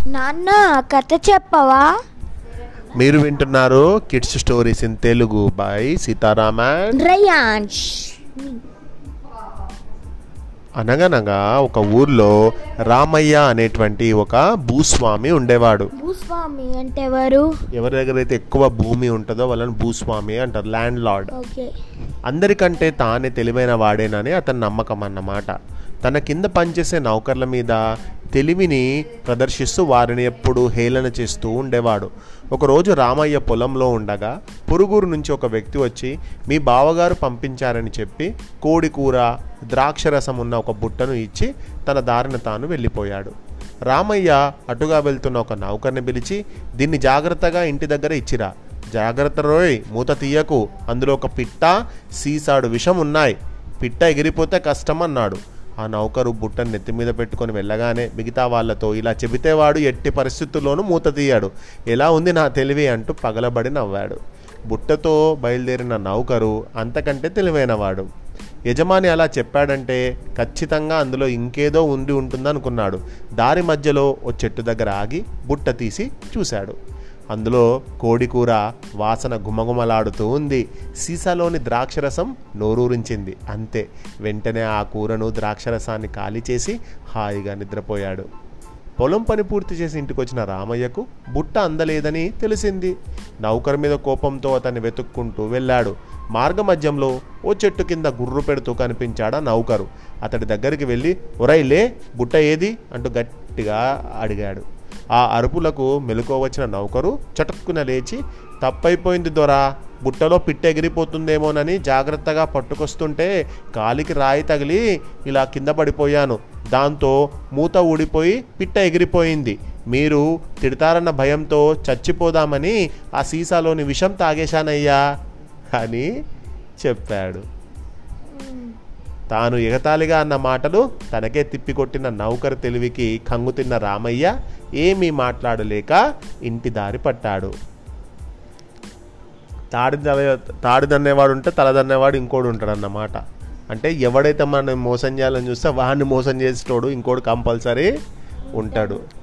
నాన్న కథ చెప్పవా మీరు వింటున్నారు kids stories in Telugu by Seetharaman Rayansh అనగనగా ఒక ఊర్లో రామయ్య అనేటువంటి ఒక భూస్వామి ఉండేవాడు భూస్వామి అంటే ఎవరు ఎవరి దగ్గర అయితే ఎక్కువ భూమి ఉంటుందో వాళ్ళని భూస్వామి అంటారు ల్యాండ్ లార్డ్ ఓకే అందరికంటే తానే తెలివైన వాడేనని అతని నమ్మకం అన్నమాట తన కింద పనిచేసే నౌకర్ల మీద తెలివిని ప్రదర్శిస్తూ వారిని ఎప్పుడు హేళన చేస్తూ ఉండేవాడు ఒకరోజు రామయ్య పొలంలో ఉండగా పురుగురు నుంచి ఒక వ్యక్తి వచ్చి మీ బావగారు పంపించారని చెప్పి కోడి కూర ద్రాక్షరసం ఉన్న ఒక బుట్టను ఇచ్చి తన దారిన తాను వెళ్ళిపోయాడు రామయ్య అటుగా వెళ్తున్న ఒక నౌకర్ని పిలిచి దీన్ని జాగ్రత్తగా ఇంటి దగ్గర ఇచ్చిరా జాగ్రత్త రోయ్ మూత తీయకు అందులో ఒక పిట్ట సీసాడు విషం ఉన్నాయి పిట్ట ఎగిరిపోతే కష్టం అన్నాడు ఆ నౌకరు బుట్టను నెత్తి మీద పెట్టుకొని వెళ్ళగానే మిగతా వాళ్ళతో ఇలా చెబితే వాడు ఎట్టి పరిస్థితుల్లోనూ మూత తీయాడు ఎలా ఉంది నా తెలివి అంటూ పగలబడి నవ్వాడు బుట్టతో బయలుదేరిన నౌకరు అంతకంటే తెలివైనవాడు యజమాని అలా చెప్పాడంటే ఖచ్చితంగా అందులో ఇంకేదో ఉండి ఉంటుందనుకున్నాడు దారి మధ్యలో ఓ చెట్టు దగ్గర ఆగి బుట్ట తీసి చూశాడు అందులో కోడి కూర వాసన గుమగుమలాడుతూ ఉంది సీసాలోని ద్రాక్షరసం నోరూరించింది అంతే వెంటనే ఆ కూరను ద్రాక్షరసాన్ని ఖాళీ చేసి హాయిగా నిద్రపోయాడు పొలం పని పూర్తి చేసి ఇంటికి వచ్చిన రామయ్యకు బుట్ట అందలేదని తెలిసింది నౌకర్ మీద కోపంతో అతన్ని వెతుక్కుంటూ వెళ్ళాడు మార్గమధ్యంలో ఓ చెట్టు కింద గుర్రు పెడుతూ కనిపించాడు ఆ నౌకరు అతడి దగ్గరికి వెళ్ళి ఒరైలే బుట్ట ఏది అంటూ గట్టిగా అడిగాడు ఆ అరుపులకు మెలకువ వచ్చిన నౌకరు చటుక్కున లేచి తప్పైపోయింది దొరా బుట్టలో పిట్ట ఎగిరిపోతుందేమోనని జాగ్రత్తగా పట్టుకొస్తుంటే కాలికి రాయి తగిలి ఇలా కింద పడిపోయాను దాంతో మూత ఊడిపోయి పిట్ట ఎగిరిపోయింది మీరు తిడతారన్న భయంతో చచ్చిపోదామని ఆ సీసాలోని విషం తాగేశానయ్యా అని చెప్పాడు తాను ఎగతాళిగా అన్న మాటలు తనకే తిప్పికొట్టిన నౌకరు తెలివికి కంగుతిన్న రామయ్య ఏమీ మాట్లాడలేక ఇంటి దారి పట్టాడు తాడి తాడిదన్నేవాడు ఉంటే తలదన్నేవాడు ఇంకోడు ఉంటాడు అన్నమాట అంటే ఎవడైతే మనం మోసం చేయాలని చూస్తే వాడిని మోసం చేసేటోడు ఇంకోడు కంపల్సరీ ఉంటాడు